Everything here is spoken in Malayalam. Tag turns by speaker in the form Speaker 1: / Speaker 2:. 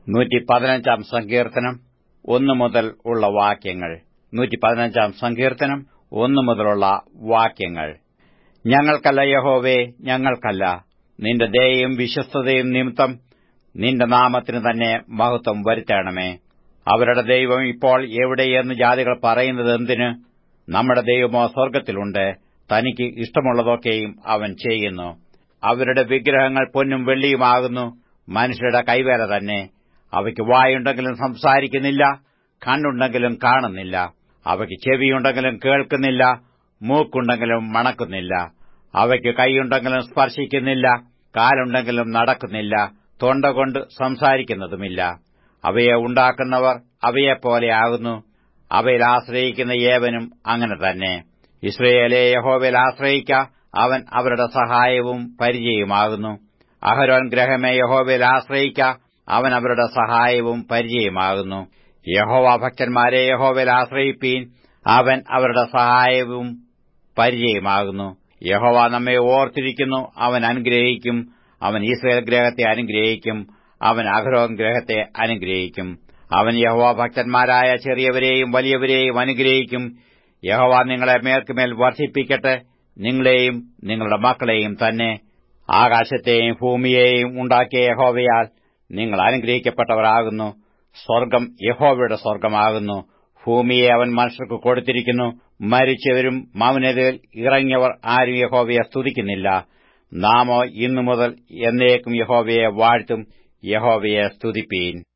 Speaker 1: നൂറ്റി പതിനഞ്ചാം സങ്കീർത്തനം ഒന്നു മുതൽ ഉള്ള വാക്യങ്ങൾ നൂറ്റി പതിനഞ്ചാം സങ്കീർത്തനം ഒന്നു മുതലുള്ള വാക്യങ്ങൾ ഞങ്ങൾക്കല്ല യഹോവേ ഞങ്ങൾക്കല്ല നിന്റെ ദയയും വിശ്വസ്തതയും നിമിത്തം നിന്റെ നാമത്തിന് തന്നെ മഹത്വം വരുത്തണമേ അവരുടെ ദൈവം ഇപ്പോൾ എവിടെയെന്ന് ജാതികൾ പറയുന്നത് എന്തിന് നമ്മുടെ ദൈവമോ സ്വർഗ്ഗത്തിലുണ്ട് തനിക്ക് ഇഷ്ടമുള്ളതൊക്കെയും അവൻ ചെയ്യുന്നു അവരുടെ വിഗ്രഹങ്ങൾ പൊന്നും വെള്ളിയുമാകുന്നു മനുഷ്യരുടെ കൈവേല തന്നെ അവയ്ക്ക് വായുണ്ടെങ്കിലും സംസാരിക്കുന്നില്ല കണ്ണുണ്ടെങ്കിലും കാണുന്നില്ല അവയ്ക്ക് ചെവിയുണ്ടെങ്കിലും കേൾക്കുന്നില്ല മൂക്കുണ്ടെങ്കിലും മണക്കുന്നില്ല അവയ്ക്ക് കൈയുണ്ടെങ്കിലും സ്പർശിക്കുന്നില്ല കാലുണ്ടെങ്കിലും നടക്കുന്നില്ല തൊണ്ട കൊണ്ട് സംസാരിക്കുന്നതുമില്ല അവയെ ഉണ്ടാക്കുന്നവർ അവയെപ്പോലെയാകുന്നു അവയിൽ ആശ്രയിക്കുന്ന ഏവനും അങ്ങനെ തന്നെ ഇസ്രയേലെ യഹോവയിൽ ആശ്രയിക്ക അവൻ അവരുടെ സഹായവും പരിചയമാകുന്നു അഹരോൻ ഗ്രഹമേ യഹോവയിൽ ആശ്രയിക്ക അവൻ അവരുടെ സഹായവും പരിചയമാകുന്നു യഹോവ ഭക്തന്മാരെ യഹോവയിൽ ആശ്രയിപ്പീൻ അവൻ അവരുടെ സഹായവും പരിചയമാകുന്നു യഹോവ നമ്മെ ഓർത്തിരിക്കുന്നു അവൻ അനുഗ്രഹിക്കും അവൻ ഇസ്രയേൽ ഗ്രഹത്തെ അനുഗ്രഹിക്കും അവൻ അഹരോൻ ഗ്രഹത്തെ അനുഗ്രഹിക്കും അവൻ യഹോവ ഭക്തന്മാരായ ചെറിയവരെയും വലിയവരെയും അനുഗ്രഹിക്കും യഹോവ നിങ്ങളെ മേൽക്കുമേൽ വർദ്ധിപ്പിക്കട്ടെ നിങ്ങളെയും നിങ്ങളുടെ മക്കളെയും തന്നെ ആകാശത്തെയും ഭൂമിയെയും ഉണ്ടാക്കിയ യഹോവയാൽ നിങ്ങൾ അനുഗ്രഹിക്കപ്പെട്ടവരാകുന്നു സ്വർഗം യഹോവയുടെ സ്വർഗമാകുന്നു ഭൂമിയെ അവൻ മനുഷ്യർക്ക് കൊടുത്തിരിക്കുന്നു മരിച്ചവരും മൗനതയിൽ ഇറങ്ങിയവർ ആരും യഹോവയെ സ്തുതിക്കുന്നില്ല നാമോ ഇന്നു മുതൽ എന്നേക്കും യഹോവയെ വാഴ്ത്തും യഹോവയെ സ്തുതിപ്പീൻ